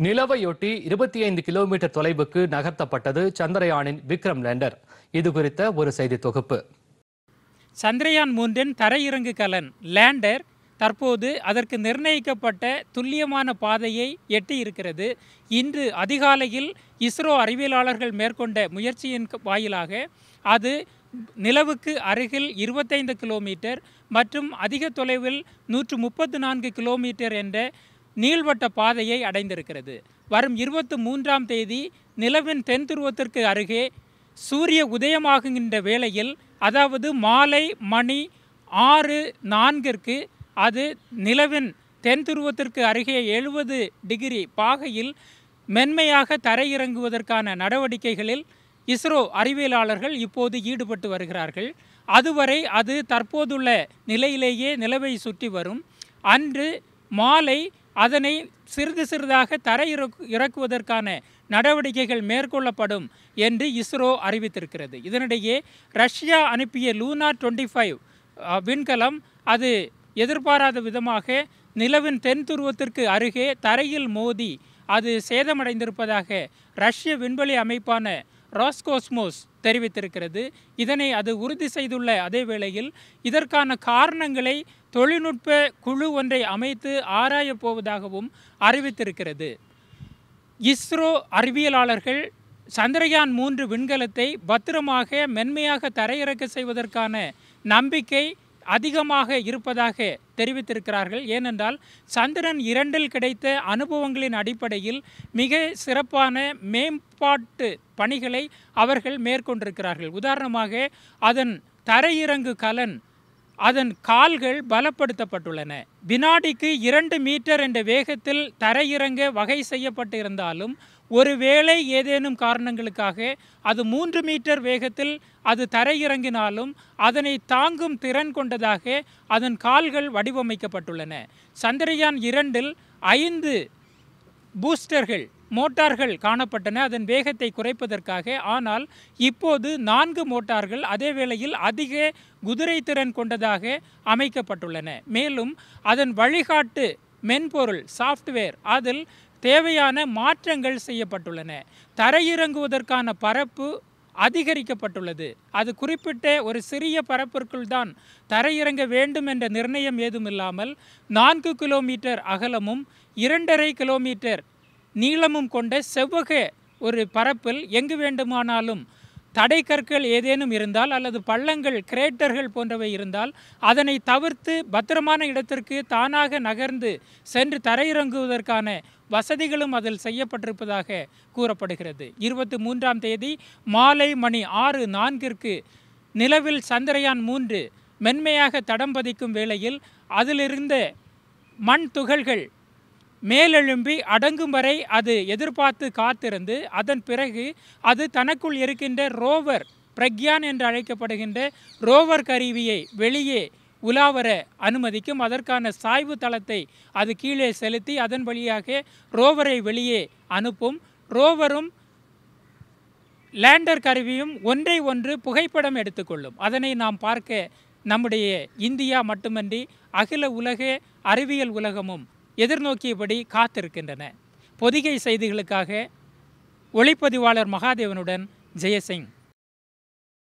நிலவையொட்டி இருபத்தி ஐந்து கிலோமீட்டர் தொலைவுக்கு நகர்த்தப்பட்டது சந்திரயானின் விக்ரம் லேண்டர் இது குறித்த ஒரு செய்தி தொகுப்பு சந்திரயான் மூன்றின் தரையிறங்கு கலன் லேண்டர் தற்போது அதற்கு நிர்ணயிக்கப்பட்ட துல்லியமான பாதையை எட்டி இருக்கிறது இன்று அதிகாலையில் இஸ்ரோ அறிவியலாளர்கள் மேற்கொண்ட முயற்சியின் க- வாயிலாக அது நிலவுக்கு அருகில் இருபத்தைந்து கிலோமீட்டர் மற்றும் அதிக தொலைவில் நூற்று முப்பத்து நான்கு கிலோமீட்டர் என்ற நீள்வட்ட பாதையை அடைந்திருக்கிறது வரும் இருபத்தி மூன்றாம் தேதி நிலவின் தென் துருவத்திற்கு அருகே சூரிய உதயமாகுகின்ற வேளையில் அதாவது மாலை மணி ஆறு நான்கிற்கு அது நிலவின் தென் துருவத்திற்கு அருகே எழுபது டிகிரி பாகையில் மென்மையாக தரையிறங்குவதற்கான நடவடிக்கைகளில் இஸ்ரோ அறிவியலாளர்கள் இப்போது ஈடுபட்டு வருகிறார்கள் அதுவரை அது தற்போதுள்ள நிலையிலேயே நிலவை சுற்றி வரும் அன்று மாலை அதனை சிறிது சிறிதாக தரை இறக்கு இறக்குவதற்கான நடவடிக்கைகள் மேற்கொள்ளப்படும் என்று இஸ்ரோ அறிவித்திருக்கிறது இதனிடையே ரஷ்யா அனுப்பிய லூனா டுவெண்ட்டி ஃபைவ் விண்கலம் அது எதிர்பாராத விதமாக நிலவின் தென் துருவத்திற்கு அருகே தரையில் மோதி அது சேதமடைந்திருப்பதாக ரஷ்ய விண்வெளி அமைப்பான ராஸ்கோஸ்மோஸ் தெரிவித்திருக்கிறது இதனை அது உறுதி செய்துள்ள அதே வேளையில் இதற்கான காரணங்களை தொழில்நுட்ப குழு ஒன்றை அமைத்து ஆராயப் போவதாகவும் அறிவித்திருக்கிறது இஸ்ரோ அறிவியலாளர்கள் சந்திரயான் மூன்று விண்கலத்தை பத்திரமாக மென்மையாக தரையிறக்க செய்வதற்கான நம்பிக்கை அதிகமாக இருப்பதாக தெரிவித்திருக்கிறார்கள் ஏனென்றால் சந்திரன் இரண்டில் கிடைத்த அனுபவங்களின் அடிப்படையில் மிக சிறப்பான மேம்பாட்டு பணிகளை அவர்கள் மேற்கொண்டிருக்கிறார்கள் உதாரணமாக அதன் தரையிறங்கு கலன் அதன் கால்கள் பலப்படுத்தப்பட்டுள்ளன வினாடிக்கு இரண்டு மீட்டர் என்ற வேகத்தில் தரையிறங்க வகை செய்யப்பட்டிருந்தாலும் ஒருவேளை ஏதேனும் காரணங்களுக்காக அது மூன்று மீட்டர் வேகத்தில் அது தரையிறங்கினாலும் அதனை தாங்கும் திறன் கொண்டதாக அதன் கால்கள் வடிவமைக்கப்பட்டுள்ளன சந்திரயான் இரண்டில் ஐந்து பூஸ்டர்கள் மோட்டார்கள் காணப்பட்டன அதன் வேகத்தை குறைப்பதற்காக ஆனால் இப்போது நான்கு மோட்டார்கள் அதே வேளையில் அதிக குதிரை திறன் கொண்டதாக அமைக்கப்பட்டுள்ளன மேலும் அதன் வழிகாட்டு மென்பொருள் சாஃப்ட்வேர் அதில் தேவையான மாற்றங்கள் செய்யப்பட்டுள்ளன தரையிறங்குவதற்கான பரப்பு அதிகரிக்கப்பட்டுள்ளது அது குறிப்பிட்ட ஒரு சிறிய பரப்பிற்குள் தான் தரையிறங்க வேண்டும் என்ற நிர்ணயம் ஏதும் இல்லாமல் நான்கு கிலோமீட்டர் அகலமும் இரண்டரை கிலோமீட்டர் நீளமும் கொண்ட செவ்வக ஒரு பரப்பில் எங்கு வேண்டுமானாலும் தடை கற்கள் ஏதேனும் இருந்தால் அல்லது பள்ளங்கள் கிரேட்டர்கள் போன்றவை இருந்தால் அதனை தவிர்த்து பத்திரமான இடத்திற்கு தானாக நகர்ந்து சென்று தரையிறங்குவதற்கான வசதிகளும் அதில் செய்யப்பட்டிருப்பதாக கூறப்படுகிறது இருபத்தி மூன்றாம் தேதி மாலை மணி ஆறு நான்கிற்கு நிலவில் சந்திரயான் மூன்று மென்மையாக தடம் பதிக்கும் வேளையில் அதிலிருந்த மண் துகள்கள் மேலெழும்பி அடங்கும் வரை அது எதிர்பார்த்து காத்திருந்து அதன் பிறகு அது தனக்குள் இருக்கின்ற ரோவர் பிரக்யான் என்று அழைக்கப்படுகின்ற ரோவர் கருவியை வெளியே உலாவர அனுமதிக்கும் அதற்கான சாய்வு தளத்தை அது கீழே செலுத்தி அதன் வழியாக ரோவரை வெளியே அனுப்பும் ரோவரும் லேண்டர் கருவியும் ஒன்றை ஒன்று புகைப்படம் எடுத்துக்கொள்ளும் அதனை நாம் பார்க்க நம்முடைய இந்தியா மட்டுமன்றி அகில உலக அறிவியல் உலகமும் எதிர்நோக்கியபடி காத்திருக்கின்றன பொதிகை செய்திகளுக்காக ஒளிப்பதிவாளர் மகாதேவனுடன் ஜெயசிங்